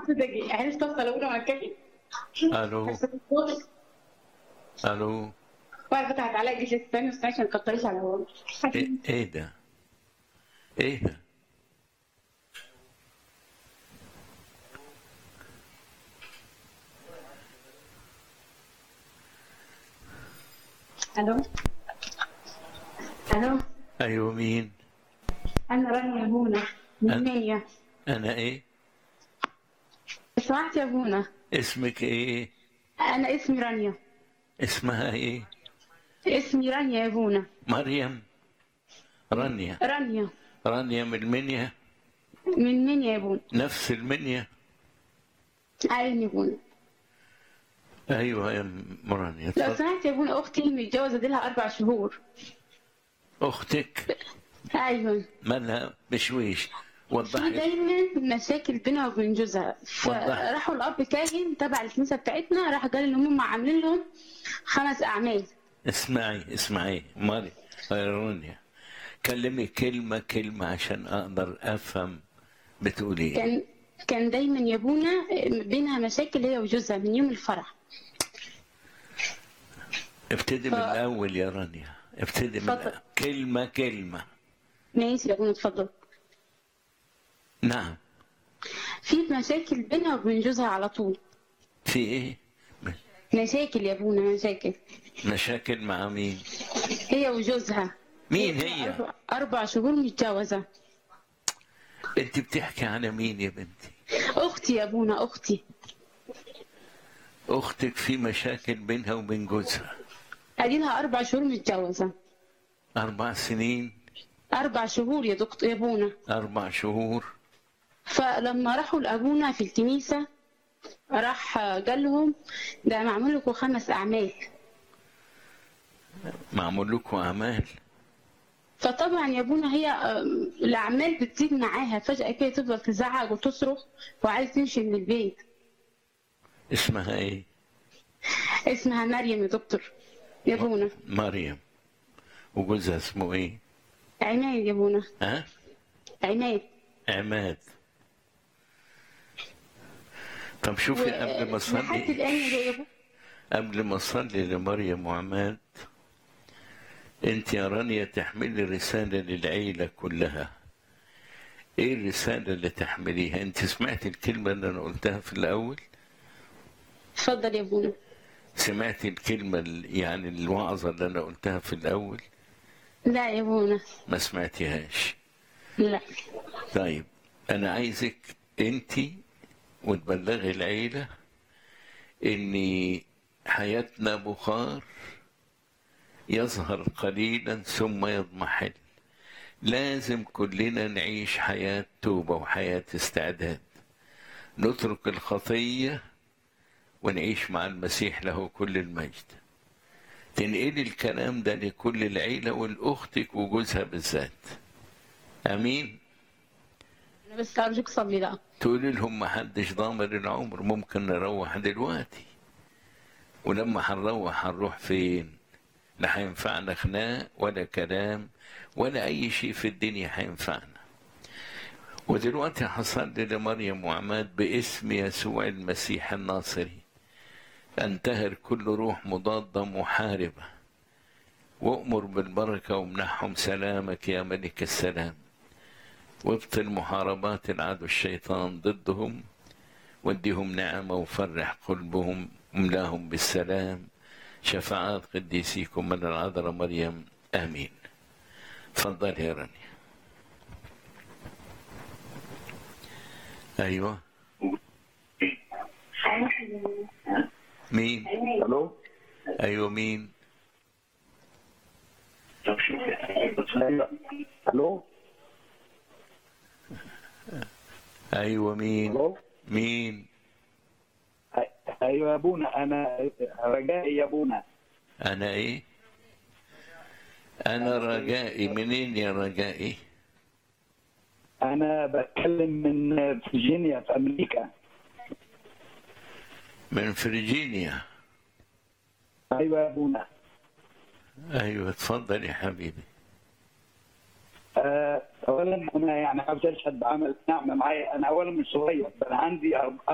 دقيقة عرفت اوصل اقول مع الكلمة الو الو وانا فتحت عليا الجيش الثاني بس عشان ما تكتريش على هو ايه إيه ده ايه ده الو الو ايوه مين انا رانيا بونا من أنا- منيا انا ايه سمعت يا بونا اسمك ايه انا اسمي رانيا اسمها ايه اسمي رانيا يا بونا مريم رانيا رانيا رانيا من المنيا من منيا يا بونا نفس المنيا ايوه يا بونا ايوه يا ام رانيا لو اتفضل. سمحت يا بونا اختي متجوزة دي لها اربع شهور اختك ايوه مالها بشويش في وضحي دايما مشاكل بينها وبين جوزها وضح. فراحوا الاب كاهن تبع الكنيسه بتاعتنا راح قال ان هم عاملين لهم خمس اعمال اسمعي اسمعي ماري يا رانيا كلمي كلمة كلمة عشان أقدر أفهم بتقولي إيه كان كان دايما يا ابونا بينها مشاكل هي وجوزها من يوم الفرح ابتدي من ف- الأول يا رانيا ابتدي من اتفضل. كلمة كلمة ماشي يا ابونا اتفضل نعم في مشاكل بينها وبين جوزها على طول في إيه مشاكل يا ابونا مشاكل مشاكل مع مين هي وجوزها مين هي أربع- اربع شهور متجوزه أنت بتحكي على مين يا بنتي اختي يا ابونا اختي أختك في مشاكل بينها وبين جوزها ادي لها اربع شهور متجوزه أربع سنين اربع شهور يا دكتور يا ابونا أربع شهور فلما راحوا لابونا في الكنيسه راح قال لهم ده معمول لكم خمس اعمال معمول لكم أعمال فطبعا يا ابونا هي آم، الاعمال بتزيد معاها فجاه كده تفضل تزعق وتصرخ وعايز تمشي من البيت اسمها إيه اسمها مريم يا دكتور يا ابونا مريم وجوزها اسمه إيه عماد يا ابونا ها عماد عماد طب شوفي قبل ما لحد اصلي الان يا ابونا قبل ما اصلي لمريم وعماد انت يا رانيا تحملي رسالة للعيلة كلها ايه الرسالة اللي تحمليها انت سمعت الكلمة اللي انا قلتها في الاول اتفضل يا ابونا سمعت الكلمة ال- يعني الوعظة اللي انا قلتها في الاول لا يا ابونا ما سمعتيهاش لا طيب انا عايزك انت وتبلغي العيله ان حياتنا بخار يظهر قليلا ثم يضمحل لازم كلنا نعيش حياه توبه وحياه استعداد نترك الخطيه ونعيش مع المسيح له كل المجد تنقلي الكلام ده لكل العيله ولاختك وجوزها بالذات امين انا بس ارجوك صلي لا تقولي لهم ما حدش ضامن العمر ممكن نروح دلوقتي ولما هنروح هنروح فين لا هينفعنا خناق ولا كلام ولا اي شيء في الدنيا هينفعنا ودلوقتي هصلي لمريم وعماد باسم يسوع المسيح الناصري انتهر كل روح مضادة محاربة وأمر بالبركة وامنحهم سلامك يا ملك السلام وابطل محاربات العدو الشيطان ضدهم واديهم نعمة وفرح قلبهم املاهم بالسلام شفاعات قديسيكم من العذراء مريم آمين تفضل يا رانيا أيوة مين الو أيوة مين أيوة. الو أيوة مين الو مين أي- ايوه يا ابونا انا رجائي يا ابونا أنا إيه أنا رجائي منين يا رجائي انا بتكلم من فيرجينيا في امريكا من فرجينيا ايوه يا ابونا ايوه اتفضل يا حبيبي آه، اولا انا يعني عاوز اشهد بعمل نعمه معايا انا اولا من صغير انا عندي أرب-